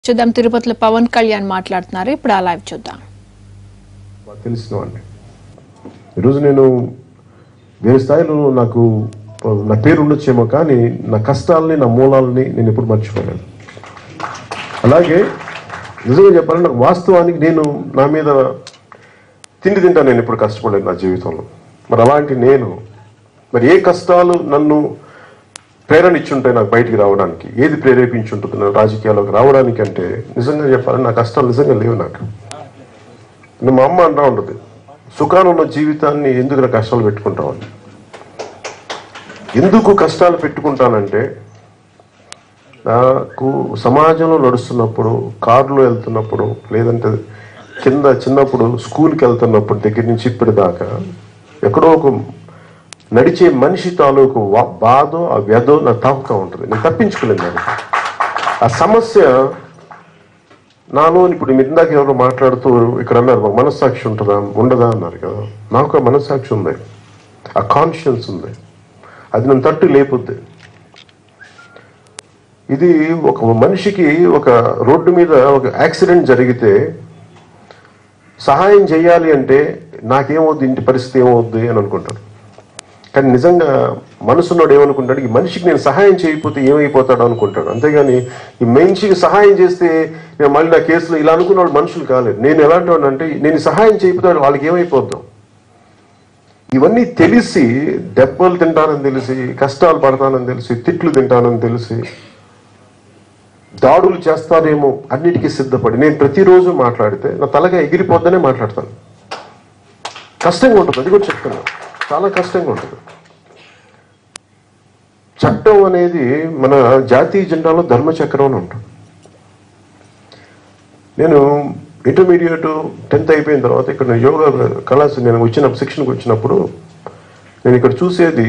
చూద్దాం తిరుపతిలో పవన్ కళ్యాణ్ మాట్లాడుతున్నారు ఇప్పుడు ఆ లైవ్ చూద్దాం బాగా తెలిసిన వాడిని ఈరోజు నేను వేరే స్థాయిలో నాకు నా పేరు ఉండొచ్చేమో కానీ నా కష్టాలని నా మూలాలని నేను ఎప్పుడు మర్చిపోలేను అలాగే నిజంగా చెప్పాలంటే నాకు వాస్తవానికి నేను నా మీద తిండి తింటా నేను ఇప్పుడు కష్టపడలేదు నా జీవితంలో మరి అలాంటి నేను మరి ఏ కష్టాలు నన్ను ప్రేరణ ఇచ్చుంటాయి నాకు బయటికి రావడానికి ఏది ప్రేరేపించుంటుంది నన్ను రాజకీయాల్లోకి రావడానికి అంటే నిజంగా చెప్పాలంటే నా కష్టాలు నిజంగా లేవు నాకు నేను మా అమ్మ అంటా ఉంటుంది సుఖాలు ఉన్న జీవితాన్ని ఎందుకు నా కష్టాలు పెట్టుకుంటామని ఎందుకు కష్టాలు పెట్టుకుంటానంటే నాకు సమాజంలో నడుస్తున్నప్పుడు కారులో వెళ్తున్నప్పుడు లేదంటే కింద చిన్నప్పుడు స్కూల్కి వెళ్తున్నప్పుడు దగ్గర నుంచి ఇప్పటిదాకా ఎక్కడో ఒక నడిచే మనిషి తాలూకు వా- బాధో ఆ వ్యధో నాకు తాకుతూ ఉంటుంది నేను తప్పించుకోలేను దానికి ఆ సమస్య నాలో ఇప్పుడు మీరు ఇందాక ఎవరో మాట్లాడుతూ ఇక్కడ అన్నారు మాకు మనస్సాక్షి ఉంటుందా ఉండదా అన్నారు కదా నాకు ఆ మనస్సాక్షి ఉంది ఆ కాన్షియన్స్ ఉంది అది నన్ను తట్టు లేపుద్ది ఇది ఒక మనిషికి ఒక రోడ్డు మీద ఒక యాక్సిడెంట్ జరిగితే సహాయం చేయాలి అంటే నాకేమవుద్ది ఇంటి పరిస్థితి ఏమవుద్ది అని అనుకుంటాడు కానీ నిజంగా మనసున్నోడు ఏమనుకుంటాడు ఈ మనిషికి నేను సహాయం చేయకపోతే ఏమైపోతాడు అనుకుంటాడు అంతేగాని ఈ మనిషికి సహాయం చేస్తే నేను మళ్ళీ నా కేసులో ఇలా అనుకున్నాడు మనుషులు కాలేదు నేను ఎలాంటి వాడిని అంటే నేను సహాయం చేయకపోతే వాళ్ళకి ఏమైపోద్దాం ఇవన్నీ తెలిసి దెబ్బలు తింటానని తెలిసి కష్టాలు పడతానని తెలిసి తిట్లు తింటానని తెలిసి దాడులు చేస్తారేమో అన్నిటికీ సిద్ధపడి నేను ప్రతిరోజు మాట్లాడితే నా తలగా ఎగిరిపోద్దనే మాట్లాడతాను కష్టంగా ఉంటుంది అది కూడా చెప్తున్నాను చాలా కష్టంగా ఉంటుంది చట్టం అనేది మన జాతీయ జెండాలో ధర్మచక్రం అని ఉంటుంది నేను ఇంటర్మీడియట్ టెన్త్ అయిపోయిన తర్వాత ఇక్కడ యోగా కళాశ నేను వచ్చిన శిక్షణకు వచ్చినప్పుడు నేను ఇక్కడ చూసేది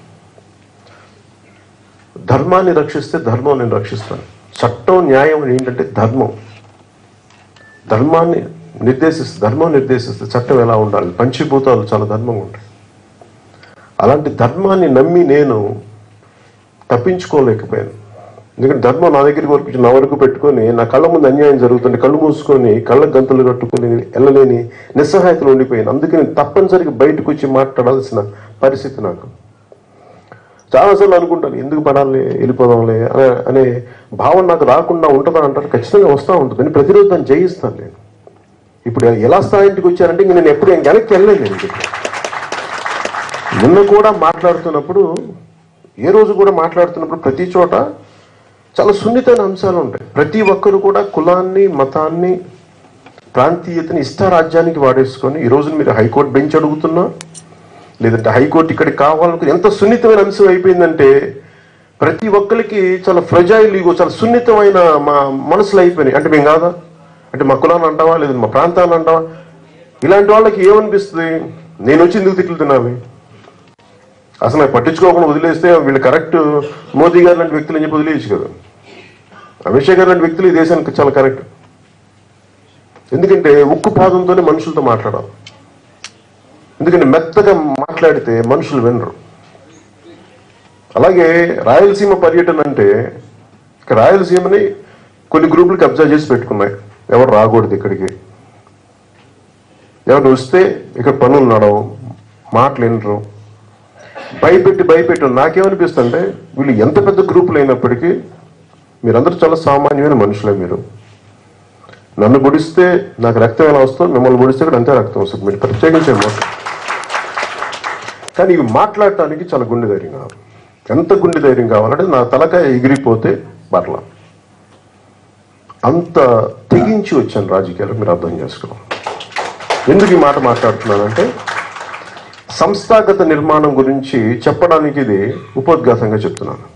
ధర్మాన్ని రక్షిస్తే ధర్మం నేను రక్షిస్తాను చట్టం న్యాయం అని ఏంటంటే ధర్మం ధర్మాన్ని నిర్దేశిస్తే ధర్మం నిర్దేశిస్తే చట్టం ఎలా ఉండాలి పంచభూతాలు చాలా ధర్మంగా ఉంటాయి అలాంటి ధర్మాన్ని నమ్మి నేను తప్పించుకోలేకపోయాను ఎందుకంటే ధర్మం నా దగ్గరికి వరకు నా వరకు పెట్టుకొని నా కళ్ళ ముందు అన్యాయం జరుగుతుంటే కళ్ళు మూసుకొని కళ్ళ గంతులు కట్టుకొని వెళ్ళలేని నిస్సహాయతలు ఉండిపోయాను అందుకే నేను తప్పనిసరిగా బయటకు వచ్చి మాట్లాడాల్సిన పరిస్థితి నాకు చాలాసార్లు అనుకుంటాను ఎందుకు పడాలి వెళ్ళిపోదాంలే అనే అనే భావన నాకు రాకుండా ఉంటుందా అంటారు ఖచ్చితంగా వస్తూ ఉంటుంది నేను ప్రతిరోజు దాన్ని జయిస్తాను నేను ఇప్పుడు ఎలా స్థాయికి వచ్చారంటే ఇంక నేను ఎప్పుడు వెనక్కి వెళ్ళలేదు నేను ఇంక. నిన్న కూడా మాట్లాడుతున్నప్పుడు ఏ రోజు కూడా మాట్లాడుతున్నప్పుడు ప్రతి చోట చాలా సున్నితమైన అంశాలు ఉంటాయి ప్రతి ఒక్కరు కూడా కులాన్ని మతాన్ని ప్రాంతీయతని ఇష్టారాజ్యానికి వాడేసుకొని ఈ రోజు మీరు హైకోర్టు బెంచ్ అడుగుతున్నా లేదంటే హైకోర్టు ఇక్కడికి కావాలనుకుని ఎంత సున్నితమైన అంశం అయిపోయిందంటే ప్రతి ఒక్కరికి చాలా ఫ్రజైల్ ఇగో చాలా సున్నితమైన మా మనసులు అయిపోయినాయి అంటే మేము కాదా అంటే మా కులాన్ని అంటావా లేదా మా ప్రాంతాన్ని అంటావా ఇలాంటి వాళ్ళకి ఏమనిపిస్తుంది నేను వచ్చి ఎందుకు తిట్లు తిన్నావి అసలు నాకు పట్టించుకోకుండా వదిలేస్తే వీళ్ళు కరెక్ట్ మోదీ గారు లాంటి వ్యక్తులు అని చెప్పి వదిలేయచ్చు కదా అమిత్ షా గారు లాంటి వ్యక్తులు ఈ దేశానికి చాలా కరెక్ట్ ఎందుకంటే ఉక్కు పాదంతోనే మనుషులతో మాట్లాడాలి ఎందుకంటే మెత్తగా మాట్లాడితే మనుషులు వినరు అలాగే రాయలసీమ పర్యటన అంటే ఇక రాయలసీమని కొన్ని గ్రూపులు కబ్జా చేసి పెట్టుకున్నాయి ఎవరు రాకూడదు ఇక్కడికి ఎవరు వస్తే ఇక్కడ పనులు నడవు మాటలు వినరు భయపెట్టి భయపెట్టి నాకేమనిపిస్తుంటే వీళ్ళు ఎంత పెద్ద గ్రూపులు అయినప్పటికీ మీరందరూ చాలా సామాన్యమైన మనుషులే మీరు నన్ను పొడిస్తే నాకు రక్తం ఎలా వస్తుందో మిమ్మల్ని పొడిస్తే కూడా అంతే రక్తం వస్తుంది మీరు ప్రత్యేకించే మాట కానీ ఇవి మాట్లాడటానికి చాలా గుండె ధైర్యం కావాలి ఎంత గుండె ధైర్యం కావాలంటే నా తలకాయ ఎగిరిపోతే పర్లా అంత తెగించి వచ్చాను రాజకీయాలకు మీరు అర్థం చేసుకోవాలి ఎందుకు ఈ మాట మాట్లాడుతున్నానంటే సంస్థాగత నిర్మాణం గురించి చెప్పడానికి ఇది ఉపోద్ఘాతంగా చెప్తున్నాను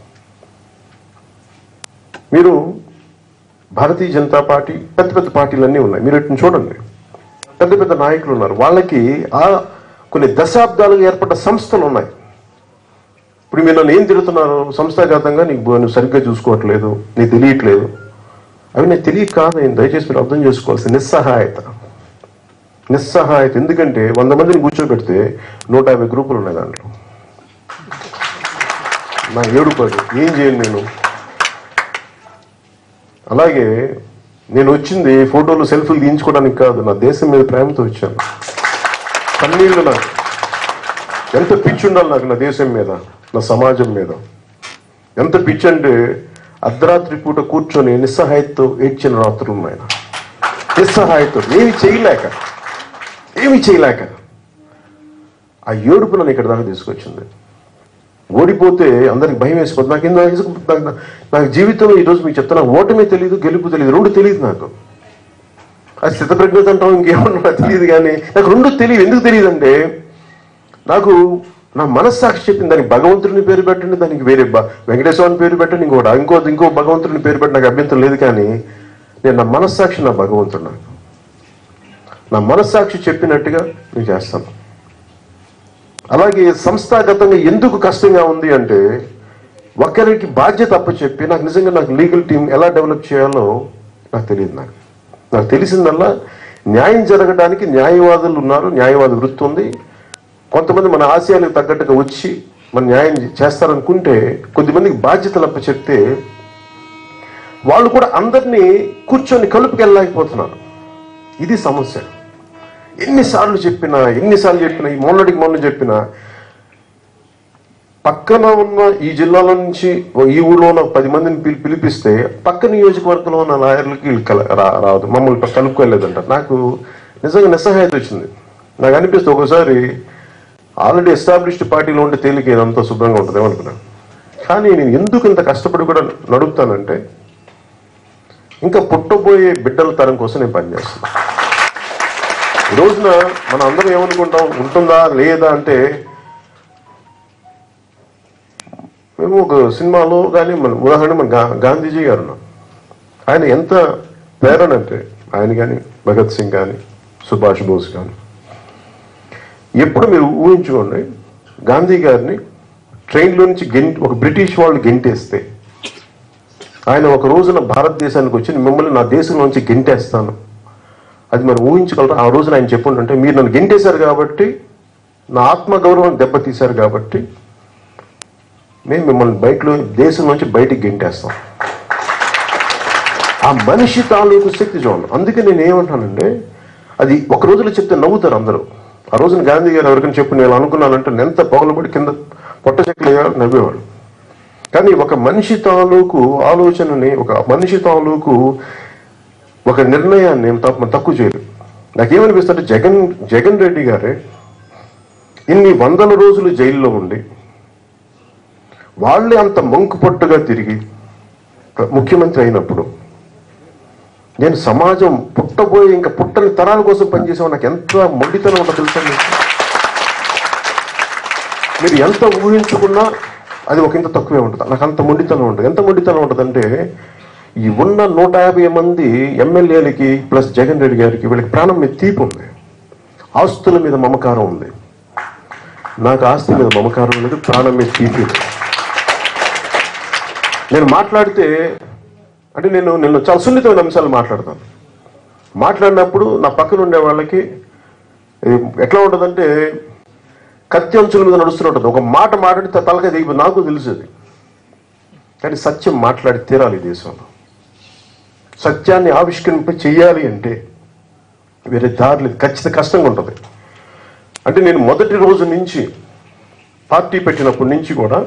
మీరు భారతీయ జనతా పార్టీ పెద్ద పెద్ద పార్టీలన్నీ ఉన్నాయి మీరు వీటిని చూడండి పెద్ద పెద్ద నాయకులు ఉన్నారు వాళ్ళకి ఆ కొన్ని దశాబ్దాలుగా ఏర్పడ్డ సంస్థలు ఉన్నాయి ఇప్పుడు మీరు నన్ను ఏం తిడుతున్నారు సంస్థాగతంగా నీకు బో- నువ్వు సరిగ్గా చూసుకోవట్లేదు నీకు తెలియట్లేదు అవి నేను తెలియక కాదు నేను దయచేసి మీరు అర్థం చేసుకోవాల్సిన నిస్సహాయత నిస్సహాయత ఎందుకంటే వంద మందిని కూర్చోబెడితే నూట యాభై గ్రూపులు ఉన్నాయి దాంట్లో నా ఏడు పది ఏం చేయను నేను అలాగే నేను వచ్చింది ఫోటోలు సెల్ఫీలు తీయించుకోవడానికి కాదు నా దేశం మీద ప్రేమతో వచ్చాను కన్నీళ్ళు నాకు ఎంత పిచ్చి ఉండాలి నాకు నా దేశం మీద నా సమాజం మీద ఎంత పిచ్చి అంటే అర్ధరాత్రి పూట కూర్చొని నిస్సహాయతతో ఏడ్చిన రాత్రులు ఉన్నాయి నిస్సహాయతో ఏమి చేయలేక ఏమి చేయలేక ఆ ఏడుపు నన్ను ఇక్కడ దాకా తీసుకొచ్చింది ఓడిపోతే అందరికి భయం వేసిపోతుంది నాకు ఇందా నాకు నాకు జీవితంలో ఈరోజు మీకు చెప్తున్నా ఓటమే తెలియదు గెలుపు తెలియదు రెండు తెలియదు నాకు అది స్థితప్రజ్ఞత అంటాం ఇంకేమన్నా నాకు తెలియదు కానీ నాకు రెండు తెలియదు ఎందుకు తెలియదు అంటే నాకు నా మనస్సాక్షి చెప్పింది దానికి భగవంతుడిని పేరు పెట్టండి దానికి వేరే బ- వెంకటేశ్వరుని పేరు పెట్టండి ఇంకోటి ఇంకో ఇంకో భగవంతుడిని పేరు పెట్టి నాకు అభ్యంతరం లేదు కానీ నేను నా మనస్సాక్షి నా భగవంతుడు నాకు నా మనస్సాక్షి చెప్పినట్టుగా నేను చేస్తాను అలాగే సంస్థాగతంగా ఎందుకు కష్టంగా ఉంది అంటే ఒకరికి బాధ్యత అప్పచెప్పి నాకు నిజంగా నాకు లీగల్ టీం ఎలా డెవలప్ చేయాలో నాకు తెలియదు నాకు నాకు తెలిసిందల్లా న్యాయం జరగడానికి న్యాయవాదులు ఉన్నారు న్యాయవాద వృత్తి ఉంది కొంతమంది మన ఆశయాలకు తగ్గట్టుగా వచ్చి మన న్యాయం చేస్తారనుకుంటే కొద్దిమందికి బాధ్యతలు అప్పచెప్తే వాళ్ళు కూడా అందరినీ కూర్చొని కలుపుకెళ్ళలేకపోతున్నారు ఇది సమస్య ఎన్నిసార్లు చెప్పినా ఎన్నిసార్లు చెప్పినా ఈ మొన్నటికి మొన్న చెప్పినా పక్కన ఉన్న ఈ జిల్లాలో నుంచి ఓ ఈ ఊళ్ళో ఉన్న పది మందిని పిలి పిలిపిస్తే పక్క నియోజకవర్గంలో ఉన్న లాయర్లకి వీళ్ళు కల రా- రాదు మమ్మల్ని ప- కలుపుకోలేదంట నాకు నిజంగా నిస్సహాయత వచ్చింది నాకు అనిపిస్తుంది ఒకసారి ఆల్రెడీ ఎస్టాబ్లిష్డ్ పార్టీలో ఉంటే తేలిక ఇదంతా శుభ్రంగా ఉంటుందేమో అనుకున్నాను కానీ నేను ఎందుకు ఇంత కష్టపడి కూడా నడుపుతానంటే ఇంకా పుట్టబోయే బిడ్డల తరం కోసం నేను పనిచేస్తాను ఈ రోజున మనం అందరం ఏమనుకుంటాం ఉంటుందా లేదా అంటే మేము ఒక సినిమాలో కానీ మన ఉదాహరణ మన గా గాంధీజీ గారు ఉన్నారు ఆయన ఎంత ప్రేరణ అంటే ఆయన కానీ భగత్ సింగ్ కానీ సుభాష్ బోస్ కానీ ఎప్పుడు మీరు ఊహించుకోండి గాంధీ గారిని ట్రైన్లో నుంచి గెంట్ ఒక బ్రిటిష్ వాళ్ళు గెంటేస్తే ఆయన ఒక రోజున భారతదేశానికి వచ్చి మిమ్మల్ని నా దేశంలోంచి గెంటేస్తాను అది మరి ఊహించగలరా ఆ రోజున ఆయన చెప్పుంటే మీరు నన్ను గెంటేశారు కాబట్టి నా ఆత్మగౌరవం దెబ్బతీశారు కాబట్టి మేము మిమ్మల్ని బయటలో దేశం నుంచి బయటికి గెంటేస్తాం ఆ మనిషి తాలూకు శక్తి చూడండి అందుకే నేను ఏమంటానంటే అది ఒక రోజులో చెప్తే నవ్వుతారు అందరూ ఆ రోజున గాంధీ గారు ఎవరికైనా చెప్పి నేను అనుకున్నానంటే నేను ఎంత పొగలబడి కింద పొట్ట చెక్కలు నవ్వేవాడు కానీ ఒక మనిషి తాలూకు ఆలోచనని ఒక మనిషి తాలూకు ఒక నిర్ణయాన్ని నేను తప్ప తక్కువ చేయలేదు నాకేమనిపిస్తుంటే జగన్ జగన్ రెడ్డి గారే ఇన్ని వందల రోజులు జైల్లో ఉండి వాళ్ళే అంత మంకు పొట్టుగా తిరిగి ముఖ్యమంత్రి అయినప్పుడు నేను సమాజం పుట్టబోయే ఇంకా పుట్టని తరాల కోసం పనిచేసావు నాకు ఎంత మొండితనం ఉంటుందో తెలుసా మీకు? మీరు ఎంత ఊహించుకున్నా అది ఒక ఇంత తక్కువే ఉంటుంది నాకు అంత మొండితనం ఉంటుంది ఎంత మొండితనం ఉంటుందంటే ఈ ఉన్న నూట యాభై మంది ఎమ్మెల్యేలకి ప్లస్ జగన్ రెడ్డి గారికి వీళ్ళకి ప్రాణం మీద తీపి ఉంది ఆస్తుల మీద మమకారం ఉంది నాకు ఆస్తి మీద మమకారం లేదు ప్రాణం మీద తీపి ఉంది. నేను మాట్లాడితే అంటే నేను నేను చాలా సున్నితమైన అంశాలు మాట్లాడతాను మాట్లాడినప్పుడు నా పక్కన ఉండే వాళ్ళకి ఇది ఎట్లా ఉంటుందంటే కత్తి అంచుల మీద నడుస్తున్నట్టు ఒక మాట మాట్లాడితే తలకాయ దిగి నాకు తెలుసు అది కానీ సత్యం మాట్లాడి తీరాలి ఈ దేశంలో సత్యాన్ని ఆవిష్కరింప చెయ్యాలి అంటే వేరే దారి లేదు ఖచ్చితంగా కష్టంగా ఉంటుంది అంటే నేను మొదటి రోజు నుంచి పార్టీ పెట్టినప్పటి నుంచి కూడా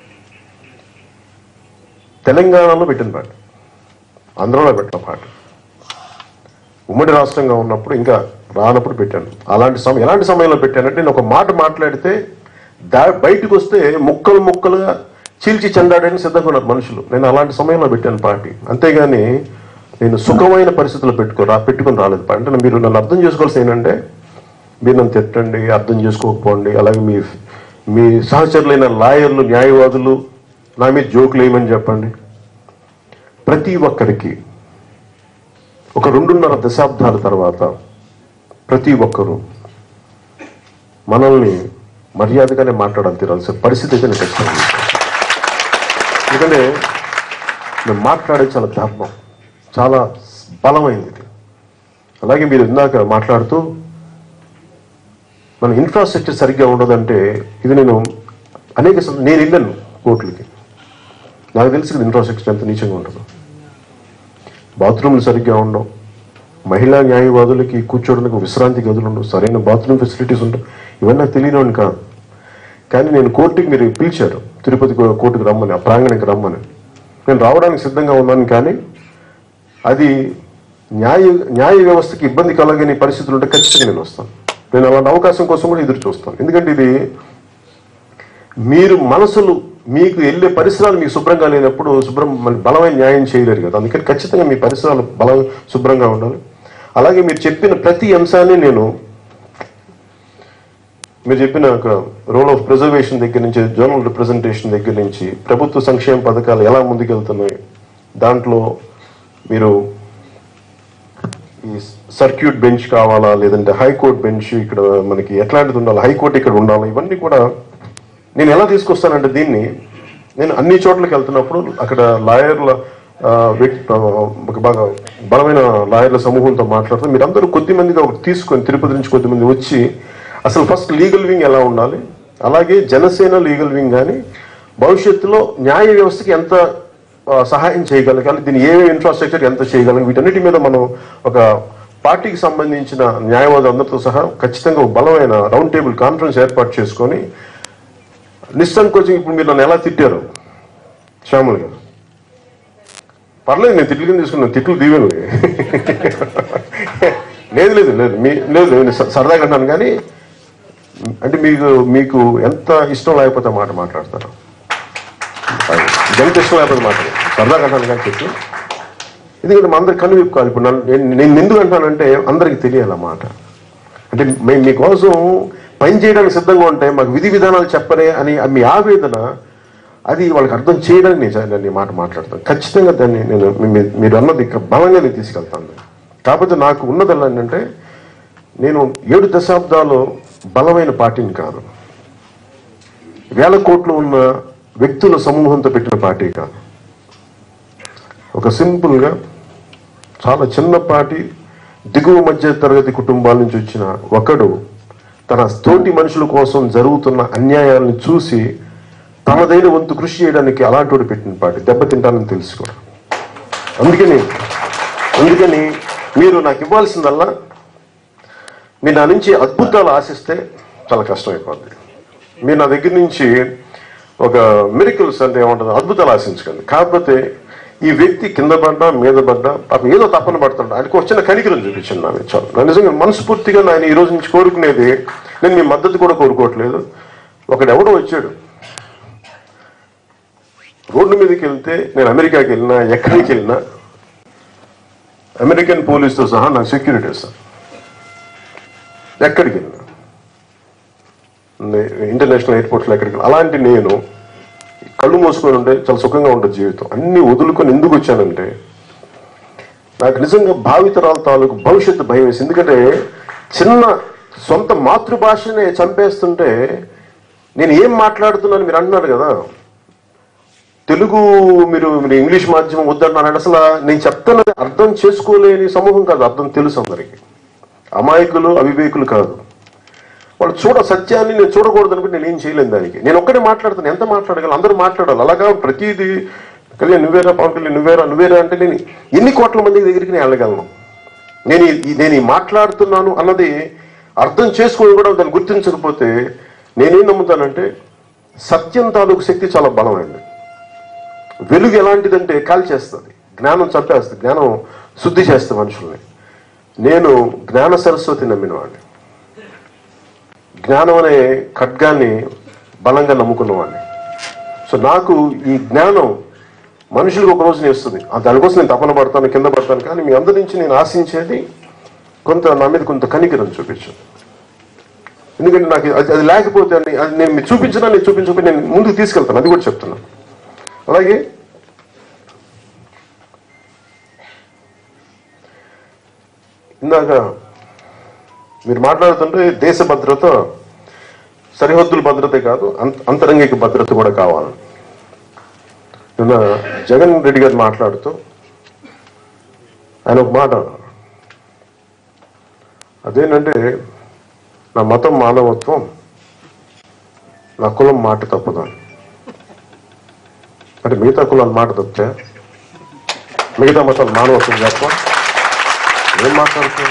తెలంగాణలో పెట్టిన పాట ఆంధ్రలో పెట్టిన పాట ఉమ్మడి రాష్ట్రంగా ఉన్నప్పుడు ఇంకా రానప్పుడు పెట్టాను అలాంటి సమయం ఎలాంటి సమయంలో పెట్టానంటే నేను ఒక మాట మాట్లాడితే దా బయటకు వస్తే ముక్కలు ముక్కలుగా చీల్చి చెందాడని సిద్ధంగా ఉన్నారు మనుషులు నేను అలాంటి సమయంలో పెట్టాను పార్టీ అంతేగాని నేను సుఖమైన పరిస్థితులు పెట్టుకో రా పెట్టుకుని రాలేదు అంటే మీరు నన్ను అర్థం చేసుకోవాల్సి ఏంటంటే మీరు నన్ను తిట్టండి అర్థం చేసుకోకపోండి అలాగే మీ మీ సహచరులైన లాయర్లు న్యాయవాదులు నా మీద జోకులు వేయమని చెప్పండి ప్రతి ఒక్కరికి ఒక రెండున్నర దశాబ్దాల తర్వాత ప్రతి ఒక్కరూ మనల్ని మర్యాదగానే మాట్లాడాలి తీరాల్సిన పరిస్థితి అయితే నేను ఖచ్చితంగా తీసుకొస్తాను. ఎందుకంటే మేము మాట్లాడేది చాలా ధర్మం చాలా బలమైంది ఇది అలాగే మీరు ఇందాక మాట్లాడుతూ మన ఇన్ఫ్రాస్ట్రక్చర్ సరిగ్గా ఉండదంటే ఇది నేను అనేక సం- నేను వెళ్ళాను కోర్టులకి నాకు తెలిసి ఇన్ఫ్రాస్ట్రక్చర్ ఎంత నీచంగా ఉంటుందో బాత్రూమ్లు సరిగ్గా ఉండవు మహిళా న్యాయవాదులకి కూర్చోడానికి విశ్రాంతి గదులు ఉండవు సరైన బాత్రూమ్ ఫెసిలిటీస్ ఉండవు ఇవన్నీ నాకు తెలియనివాడిని కాదు కానీ నేను కోర్టుకి మీరు పిలిచారు తిరుపతి కో- కోర్టుకు రమ్మని ఆ ప్రాంగణానికి రమ్మని నేను రావడానికి సిద్ధంగా ఉన్నాను కానీ అది న్యాయ న్యాయ వ్యవస్థకి ఇబ్బంది కలగని పరిస్థితులు ఉంటే ఖచ్చితంగా నేను వస్తాను నేను అలాంటి అవకాశం కోసం కూడా ఎదురు చూస్తాను ఎందుకంటే ఇది మీరు మనసులు మీకు వెళ్ళే పరిసరాలు మీకు శుభ్రంగా లేనప్పుడు శుభ్రం మళ్ళీ బలమైన న్యాయం చేయలేరు కదా అందుకని ఖచ్చితంగా మీ పరిసరాలు బలం శుభ్రంగా ఉండాలి అలాగే మీరు చెప్పిన ప్రతి అంశాన్ని నేను మీరు చెప్పిన ఒక రోల్ ఆఫ్ ప్రిజర్వేషన్ దగ్గర నుంచి జోనల్ రిప్రజెంటేషన్ దగ్గర నుంచి ప్రభుత్వ సంక్షేమ పథకాలు ఎలా ముందుకెళ్తున్నాయి దాంట్లో మీరు ఈ సర్క్యూట్ బెంచ్ కావాలా లేదంటే హైకోర్టు బెంచ్ ఇక్కడ మనకి ఎట్లాంటిది ఉండాలి హైకోర్టు ఇక్కడ ఉండాలి ఇవన్నీ కూడా నేను ఎలా తీసుకొస్తానంటే దీన్ని నేను అన్ని చోట్లకి వెళ్తున్నప్పుడు అక్కడ లాయర్ల ఆ, వ్యక్తి ఆ, ఒక బాగా బలమైన లాయర్ల సమూహంతో మాట్లాడుతూ మీరందరూ కొద్ది మందిగా ఒకటి తీసుకొని తిరుపతి నుంచి కొద్ది మంది వచ్చి అసలు ఫస్ట్ లీగల్ వింగ్ ఎలా ఉండాలి అలాగే జనసేన లీగల్ వింగ్ కానీ భవిష్యత్తులో న్యాయ వ్యవస్థకి ఎంత ఆ, సహాయం చేయగలగాలి దీని ఏ ఇన్ఫ్రాస్ట్రక్చర్ ఎంత చేయగలం వీటన్నిటి మీద మనం ఒక పార్టీకి సంబంధించిన న్యాయవాదులు అందరితో సహా ఖచ్చితంగా ఒక బలమైన రౌండ్ టేబుల్ కాన్ఫరెన్స్ ఏర్పాటు చేసుకొని నిస్సంకోచం ఇప్పుడు మీరు నన్ను ఎలా తిట్టారు శ్యాములు గారు పర్లేదు నేను తిట్లు కింద తీసుకున్నాను తిట్లు దీవెను లేదు లేదు లేదు మీ లేదు నేను స- సరదాగా అన్నాను కానీ అంటే మీకు మీకు ఎంత ఇష్టం లేకపోతే మాట మాట్లాడతారు ఎంత ఇష్టం లేకపోతే మాట్లాడతారు సరదాగా అంటాను కానీ చెప్పి ఎందుకంటే మా అందరికి కన్ను విప్పుకోవాలి ఇప్పుడు నన్ను- నేను నేను ఎందుకు అంటానంటే అందరికి తెలియాలి ఆ మాట అంటే మేము మీకోసం పని చేయడానికి సిద్ధంగా ఉంటే మాకు విధి విధానాలు చెప్పరే అని ఆ మీ ఆవేదన అది వాళ్ళకి అర్థం చేయడానికి నేను నేను ఈ మాట మాట్లాడతాను ఖచ్చితంగా దాన్ని నేను మీ- మీ- మీరు అన్నది ఇక బలంగా నేను తీసుకెళ్తాను కాకపోతే నాకు ఉన్నదల్లా ఏంటంటే నేను ఏడు దశాబ్దాలు బలమైన పార్టీని కాదు వేల కోట్లు ఉన్న వ్యక్తుల సమూహంతో పెట్టిన పార్టీ కాదు ఒక సింపుల్గా చాలా చిన్నపాటి దిగువ మధ్య తరగతి కుటుంబాల నుంచి వచ్చిన ఒకడు తన తోటి మనుషుల కోసం జరుగుతున్న అన్యాయాలను చూసి తనదైన వంతు కృషి చేయడానికి అలాంటి వాడు పెట్టిన పార్టీ దెబ్బతింటానని తెలుసుకోరు అందుకని అందుకని మీరు నాకు ఇవ్వాల్సిందల్లా మీరు నా నుంచి అద్భుతాలు ఆశిస్తే చాలా కష్టమైపోద్ది మీరు నా దగ్గర నుంచి ఒక మిరికల్స్ అంటే ఏమంటుంది అద్భుతాలు ఆశించకండి కాకపోతే ఈ వ్యక్తి కింద పడ్డా మీద పడ్డా పాపం ఏదో తప్పన పడుతుంటా ఆయనకు వచ్చిన కనికరం చూపించండి నా మీద చాలు నా నిజంగా మనస్ఫూర్తిగా నేను ఈ రోజు నుంచి కోరుకునేది నేను మీ మద్దతు కూడా కోరుకోవట్లేదు ఒకడు ఎవడో వచ్చాడు రోడ్డు మీదకి వెళ్తే నేను అమెరికాకి వెళ్ళినా ఎక్కడికి వెళ్ళినా అమెరికన్ పోలీస్తో సహా నాకు సెక్యూరిటీ ఇస్తాను ఎక్కడికి వెళ్ళినా నే- ఇంటర్నేషనల్ ఎయిర్పోర్ట్స్లో ఎక్కడికి వెళ్ళినా. అలాంటి నేను కళ్ళు మూసుకొని ఉంటే చాలా సుఖంగా ఉంటుంది జీవితం అన్ని వదులుకొని ఎందుకు వచ్చానంటే నాకు నిజంగా భావితరాల తాలూకు భవిష్యత్తు భయం వేసి ఎందుకంటే చిన్న సొంత మాతృభాషనే చంపేస్తుంటే నేను ఏం మాట్లాడుతున్నాను మీరు అంటున్నారు కదా తెలుగు మీరు మీరు ఇంగ్లీష్ మాధ్యమం వద్దన్నారు అసలు నేను చెప్తున్నది అర్థం చేసుకోలేని సమూహం కాదు అర్థం తెలుసు అందరికి అమాయకులు అవివేకులు కాదు వాళ్ళు చూడ సత్యాన్ని నేను చూడకూడదు అనుకుంటే నేను ఏం చేయలేను దానికి నేను ఒక్కడే మాట్లాడుతాను ఎంత మాట్లాడగలను అందరూ మాట్లాడాలి అలాగా ప్రతిదీ కళ్యాణ్ నువ్వేరా పవన్ కళ్యాణ్ నువ్వేరా నువ్వేరా అంటే నేను ఎన్ని కోట్ల మంది దగ్గరికి నేను వెళ్ళగలను నేను ఈ- నేను ఈ మాట్లాడుతున్నాను అన్నది అర్థం చేసుకొని కూడా దాన్ని గుర్తించకపోతే నేనేం నమ్ముతానంటే సత్యం తాలూకు శక్తి చాలా బలమైంది వెలుగు ఎలాంటిదంటే కాల్చేస్తుంది జ్ఞానం చంపేస్తుంది జ్ఞానం శుద్ధి చేస్తుంది మనుషుల్ని నేను జ్ఞాన సరస్వతి నమ్మినవాడిని జ్ఞానం అనే ఖడ్గాన్ని బలంగా నమ్ముకున్నవాడిని సో నాకు ఈ జ్ఞానం మనుషులకు ఒక రోజున ఇస్తుంది ఆ దానికోసం నేను తపన పడతాను కింద పడతాను కానీ మీ అందరి నుంచి నేను ఆశించేది కొంత నా మీద కొంత కనికరం చూపించు ఎందుకంటే నాకు అది అది లేకపోతే అండి అది నేను మీకు చూపించినా నేను చూపించకపోతే నేను ముందుకు తీసుకెళ్తాను అది కూడా చెప్తున్నాను అలాగే ఇందాక మీరు మాట్లాడుతుంటే దేశ భద్రత సరిహద్దుల భద్రతే కాదు అంత- అంతరంగిక భద్రత కూడా కావాలి నిన్న జగన్ రెడ్డి గారు మాట్లాడుతూ ఆయన ఒక మాట అన్నారు. అదేంటంటే నా మతం మానవత్వం నా కులం మాట తప్పదు అని. అంటే మిగతా కులాల మాట తప్పితే మిగతా మతాలు మానవత్వం తప్ప ఏం మాట్లాడుతున్నారు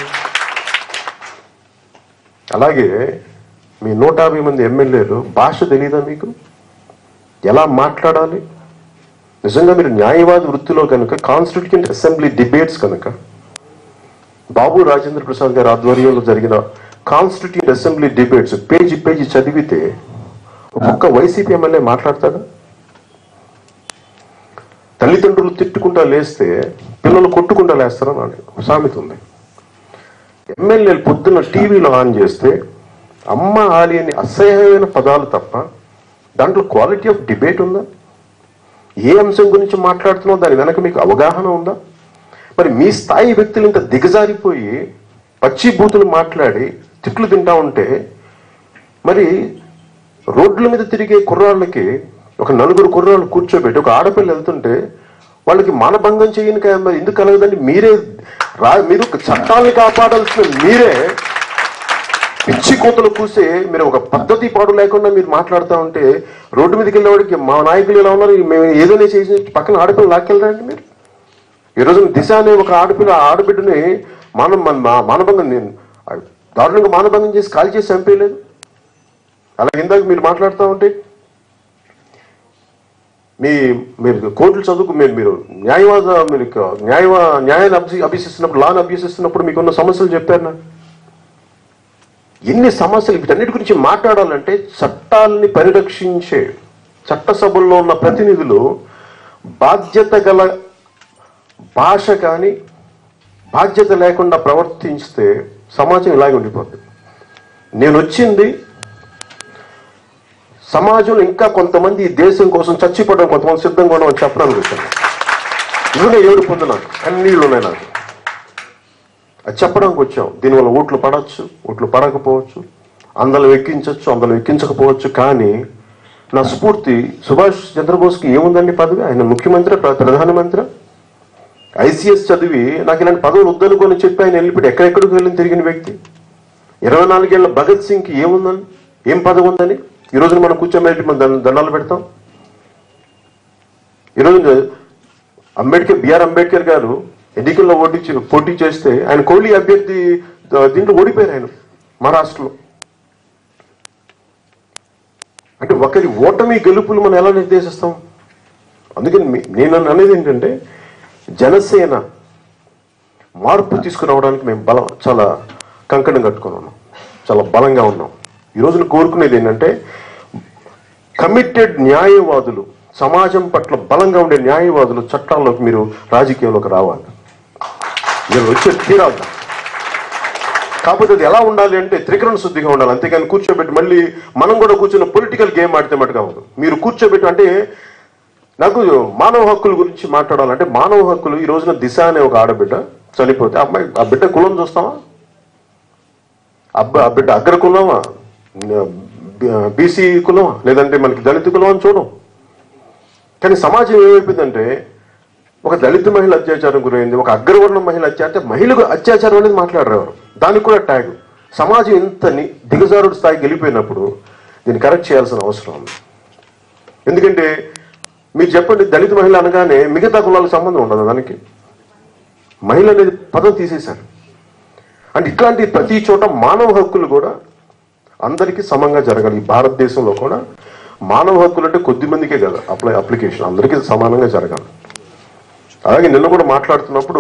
అలాగే మీ నూట యాభై మంది ఎమ్మెల్యేలు భాష తెలియదా మీకు ఎలా మాట్లాడాలి నిజంగా మీరు న్యాయవాద వృత్తిలో కనుక కాన్స్టిట్యూషన్ అసెంబ్లీ డిబేట్స్ కనుక బాబు రాజేంద్ర ప్రసాద్ గారి ఆధ్వర్యంలో జరిగిన constitute assembly debates page page చదివితే ఒక్క వైసీపీ ఎమ్మెల్యే మాట్లాడతాడా తల్లిదండ్రులు తిట్టుకుంటా లేస్తే పిల్లలు కొట్టుకుంటా లేస్తారని అని ఒక సామెత ఉంది ఎమ్మెల్యేలు పొద్దున్న టీవీలో ఆన్ చేస్తే అమ్మ ఆలి అని అసహ్యమైన పదాలు తప్ప దాంట్లో క్వాలిటీ ఆఫ్ డిబేట్ ఉందా ఏ అంశం గురించి మాట్లాడుతున్నావు దాని వెనక మీకు అవగాహన ఉందా మరి మీ స్థాయి వ్యక్తులు ఇంత దిగజారిపోయి పచ్చి బూతులు మాట్లాడి తిట్లు తింటా ఉంటే మరి రోడ్ల మీద తిరిగే కుర్రాళ్ళకి ఒక నలుగురు కుర్రాళ్ళు కూర్చోబెట్టి ఒక ఆడపిల్ల వెళ్తుంటే వాళ్ళకి మానభంగం చేయని కా- మరి ఎందుకు కలగదండి మీరే రా మీరు ఒక చట్టాన్ని కాపాడాల్సిన మీరే పిచ్చి కోతలు కూసే మీరు ఒక పద్ధతి పాడు లేకుండా మీరు మాట్లాడుతూ ఉంటే రోడ్డు మీదకి వెళ్ళేవాడికి మా నాయకులు ఎలా ఉన్నారు మేము ఏదైనా చేసి పక్కన ఆడపిల్ల లాక్కెళ్ళరండి మీరు ఈ రోజు దిశ అనే ఒక ఆడపిల్ల ఆ ఆడబిడ్డని మాన మా- మానభంగం నేను దారుణంగా మానభంగం చేసి కాల్ చేసి చంపేయలేదు అలా ఇందాక మీరు మాట్లాడుతూ ఉంటే మీ మీరు కోర్టులు చదువుకు మీరు మీరు న్యాయవాద మీరు ఇక న్యాయవా న్యాయాన్ని అభ్యసి అభ్యసిస్తున్నప్పుడు లాని అభ్యసిస్తున్నప్పుడు మీకున్న సమస్యలు చెప్పారు నాకు ఎన్ని సమస్యలు వీటన్నిటి గురించి మాట్లాడాలంటే చట్టాలని పరిరక్షించే చట్టసభల్లో ఉన్న ప్రతినిధులు బాధ్యత గల భాష కానీ బాధ్యత లేకుండా ప్రవర్తించితే సమాజం ఇలాగే ఉండిపోతుంది నేను వచ్చింది సమాజంలో ఇంకా కొంతమంది ఈ దేశం కోసం చచ్చిపోవడం కొంతమంది సిద్ధంగా ఉండమని చెప్పడానికి వచ్చాను ఇవన్నీ ఏడు పొందు నాకు కన్నీళ్ళు ఉన్నాయి నాకు అది చెప్పడానికి వచ్చాం దీనివల్ల ఓట్లు పడవచ్చు ఓట్లు పడకపోవచ్చు అందులో ఎక్కించవచ్చు అందులో ఎక్కించకపోవచ్చు కానీ నా స్ఫూర్తి సుభాష్ చంద్రబోస్కి ఏముందండి పదవి ఆయన ముఖ్యమంత్రి ప్ర- ప్రధానమంత్రి ఐసీఎస్ చదివి నాకు ఇలాంటి పదవులు వద్దనుకొని చెప్పి ఆయన వెళ్ళిపోయి ఎక్కడెక్కడికి వెళ్ళి తిరిగిన వ్యక్తి ఇరవై నాలుగేళ్ల భగత్ సింగ్కి ఏముందని ఏం పదవి ఉందని ఈ రోజున మనం కూర్చోబెట్టి మనం దండ- దండాలు పెడతాం ఈరోజు అంబేద్కర్ బిఆర్ అంబేద్కర్ గారు ఎన్నికల్లో ఓటీ చే- పోటీ చేస్తే ఆయన కోహ్లీ అభ్యర్థి ద- దీంట్లో ఓడిపోయారు ఆయన మహారాష్ట్రలో అంటే ఒకరి ఓటమి గెలుపులు మనం ఎలా నిర్దేశిస్తాం అందుకని మీ- నేను అనేది ఏంటంటే జనసేన మార్పు తీసుకురావడానికి మేము బలం చాలా కంకణం కట్టుకొని ఉన్నాం చాలా బలంగా ఉన్నాం ఈ రోజున కోరుకునేది ఏంటంటే కమిటెడ్ న్యాయవాదులు సమాజం పట్ల బలంగా ఉండే న్యాయవాదులు చట్టాల్లోకి మీరు రాజకీయంలోకి రావాలి మీరు వచ్చే తీరాలి కాకపోతే అది ఎలా ఉండాలి అంటే త్రికరణ శుద్ధిగా ఉండాలి అంతేగాని కూర్చోబెట్టి మళ్ళీ మనం కూడా కూర్చొని పొలిటికల్ గేమ్ ఆడితే మటుగా అవ్వదు మీరు కూర్చోబెట్టి అంటే నాకు మానవ హక్కుల గురించి మాట్లాడాలంటే మానవ హక్కులు ఈ రోజున దిశ అనే ఒక ఆడబిడ్డ చనిపోతే ఆ అమ్మాయి ఆ బిడ్డ కులం చూస్తావా అబ్బా ఆ బిడ్డ అగ్ర కులమా బీసీ కులమా లేదంటే మనకి దళిత కులం అని చూడం కానీ సమాజం ఏమైపోయిందంటే ఒక దళిత మహిళ అత్యాచారం గురైంది ఒక అగ్రవర్ణ మహిళ అత్యాచారం మహిళకు అత్యాచారం అనేది మాట్లాడరు ఎవరు దానికి కూడా ట్యాగ్ సమాజం ఇంతని దిగజారుడు స్థాయికి వెళ్ళిపోయినప్పుడు దీన్ని కరెక్ట్ చేయాల్సిన అవసరం ఉంది ఎందుకంటే మీరు చెప్పండి దళిత మహిళ అనగానే మిగతా కులాలకు సంబంధం ఉండదు దానికి మహిళ అనేది పదం తీసేశారు అంటే ఇట్లాంటి ప్రతి చోట మానవ హక్కులు కూడా అందరికీ సమంగా జరగాలి ఈ భారతదేశంలో కూడా మానవ హక్కులు అంటే కొద్ది మందికే కదా అప్లై అప్లికేషన్ అందరికీ సమానంగా జరగాలి అలాగే నిన్న కూడా మాట్లాడుతున్నప్పుడు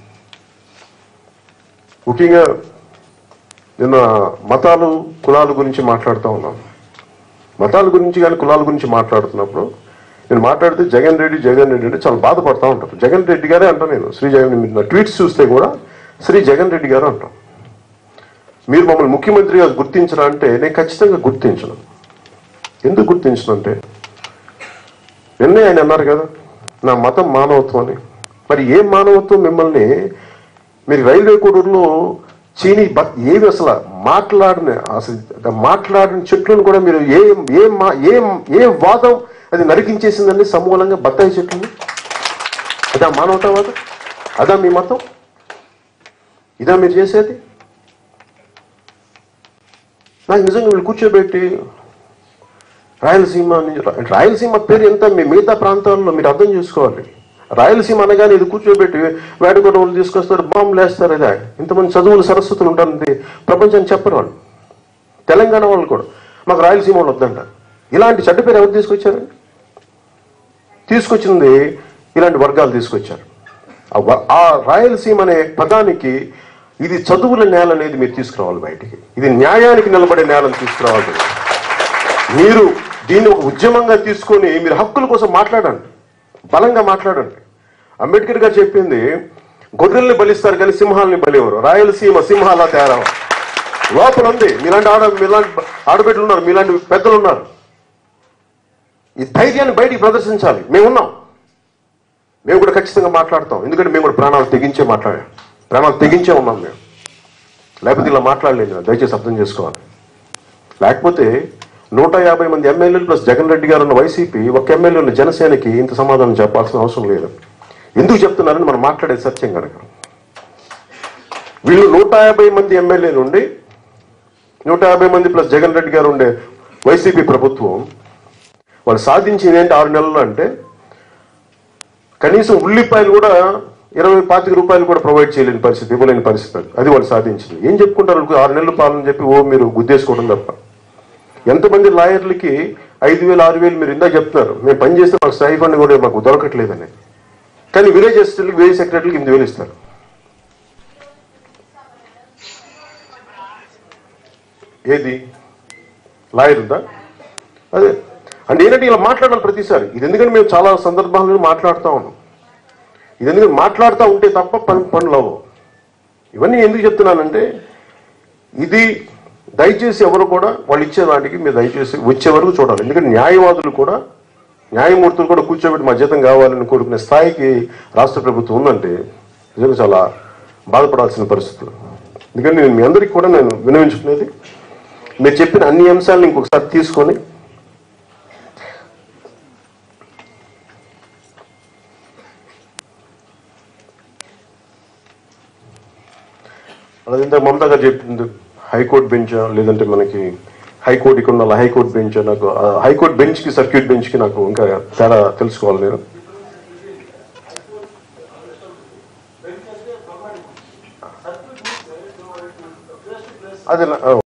ముఖ్యంగా నిన్న మతాలు కులాల గురించి మాట్లాడుతూ ఉన్నాను మతాల గురించి కానీ కులాల గురించి మాట్లాడుతున్నప్పుడు నేను మాట్లాడితే జగన్ రెడ్డి జగన్ రెడ్డి అంటే చాలా బాధపడతా ఉంటారు జగన్ రెడ్డి గారే అంటాను నేను శ్రీ జగన్ మీరు నా ట్వీట్స్ చూస్తే కూడా శ్రీ జగన్ రెడ్డి గారు అంటాం మీరు మమ్మల్ని ముఖ్యమంత్రిగా గుర్తించరా అంటే నేను ఖచ్చితంగా గుర్తించను ఎందుకు గుర్తించను అంటే నిన్నే ఆయన అన్నారు కదా నా మతం మానవత్వం అని మరి ఏ మానవత్వం మిమ్మల్ని మీరు రైల్వే కోడూరులో చీని బ- ఏవి అసలు మాట్లాడిన అసలు మాట్లాడిన చెట్లను కూడా మీరు ఏ ఏ మా ఏ ఏ వాదం అది నరికించేసిందండి సమూలంగా బత్తాయి చెట్లని అదా మానవతావాదం అదా మీ మతం ఇదా మీరు చేసేది నాకు నిజంగా వీళ్ళు కూర్చోబెట్టి రాయలసీమ నుంచి రాయలసీమ పేరు ఎంత మీ మిగతా ప్రాంతాల్లో మీరు అర్థం చేసుకోవాలి రాయలసీమ అనగానే ఇది కూర్చోబెట్టి వేడుకొండ వాళ్ళు తీసుకొస్తారు బాంబులు వేస్తారు ఇదే ఇంతమంది చదువులు సరస్వతులు ఉంటారంటే ప్రపంచాన్ని చెప్పరు వాళ్ళు తెలంగాణ వాళ్ళు కూడా మాకు రాయలసీమ వాళ్ళు వద్దంట ఇలాంటి చెడ్డ పేరు ఎవరు తీసుకొచ్చారు తీసుకొచ్చింది ఇలాంటి వర్గాలు తీసుకొచ్చారు ఆ వ- ఆ రాయలసీమ అనే పదానికి ఇది చదువుల నేల అనేది మీరు తీసుకురావాలి బయటికి ఇది న్యాయానికి నిలబడే నేలను తీసుకురావాలి మీరు దీన్ని ఒక ఉద్యమంగా తీసుకొని మీరు హక్కుల కోసం మాట్లాడండి బలంగా మాట్లాడండి అంబేద్కర్ గారు చెప్పింది గొర్రెల్ని బలిస్తారు కానీ సింహాలని బలివరు రాయలసీమ సింహాల తేరా లోపల ఉంది మీలాంటి ఆడ మీలాంటి ఆడబిడ్డలు ఉన్నారు మీలాంటి పెద్దలు ఉన్నారు ఈ ధైర్యాన్ని బయటికి ప్రదర్శించాలి మేమున్నాం మేము కూడా ఖచ్చితంగా మాట్లాడతాం ఎందుకంటే మేము కూడా ప్రాణాలు తెగించే మాట్లాడాం ప్రాణాలు తెగించే ఉన్నాం మేము లేకపోతే ఇలా మాట్లాడలేదు నేను. దయచేసి అర్థం చేసుకోవాలి లేకపోతే నూట యాభై మంది ఎమ్మెల్యేలు ప్లస్ జగన్ రెడ్డి గారు ఉన్న వైసీపీ ఒక ఎమ్మెల్యే ఉన్న జనసేనకి ఇంత సమాధానం చెప్పాల్సిన అవసరం లేదు ఎందుకు చెప్తున్నారని మనం మాట్లాడేది సత్యం కనుక వీళ్ళు నూట యాభై మంది ఎమ్మెల్యేలు ఉండి నూట యాభై మంది ప్లస్ జగన్ రెడ్డి గారు ఉండే వైసీపీ ప్రభుత్వం వాళ్ళు సాధించింది ఏంటి ఆరు నెలలు అంటే కనీసం ఉల్లిపాయలు కూడా ఇరవై పాతిక రూపాయలు కూడా ప్రొవైడ్ చేయలేని పరిస్థితి ఇవ్వలేని పరిస్థితి అది. అది వాళ్ళు సాధించింది ఏం చెప్పుకుంటారు వాళ్ళకి ఆరు నెలలు పాలన చెప్పి ఓ మీరు గుద్దేసుకోవడం తప్ప ఎంతమంది లాయర్లకి ఐదు వేలు ఆరు వేలు మీరు ఇందాక చెప్తున్నారు మేము పని చేస్తే మాకు స్టై ఫండ్ కూడా మాకు దొరకట్లేదని కానీ విలేజ్ అసిస్టెంట్కి విలేజ్ సెక్రటరీకి ఎనిమిది వేలు ఇస్తారు ఏది లాయర్ ఉందా అదే అంటే ఏంటంటే ఇలా మాట్లాడాలి ప్రతిసారి ఇది ఎందుకంటే మేము చాలా సందర్భాలను మాట్లాడుతూ ఉన్నాం ఇది ఎందుకంటే మాట్లాడుతూ ఉంటే తప్ప పని పనులు అవ్వవు ఇవన్నీ ఎందుకు చెప్తున్నానంటే ఇది దయచేసి ఎవరు కూడా వాళ్ళు ఇచ్చే దానికి మీరు దయచేసి వచ్చే వరకు చూడాలి ఎందుకంటే న్యాయవాదులు కూడా న్యాయమూర్తులు కూడా కూర్చోబెట్టి మా జీతం కావాలని కోరుకునే స్థాయికి రాష్ట్ర ప్రభుత్వం ఉందంటే నిజంగా చాలా బాధపడాల్సిన పరిస్థితులు ఎందుకంటే నేను మీ అందరికీ కూడా నేను వినవించుకునేది మీరు చెప్పిన అన్ని అంశాలను ఇంకొకసారి తీసుకొని అలాగే ఇంత మమతా గారు చెప్పింది హైకోర్టు బెంచ్ లేదంటే మనకి హైకోర్టు ఇక్కడ ఉన్న హైకోర్టు బెంచ్ నాకు ఆ హైకోర్టు బెంచ్ కి సర్క్యూట్ బెంచ్ కి నాకు ఇంకా తేడా తెలుసుకోవాలి నేను అది నా-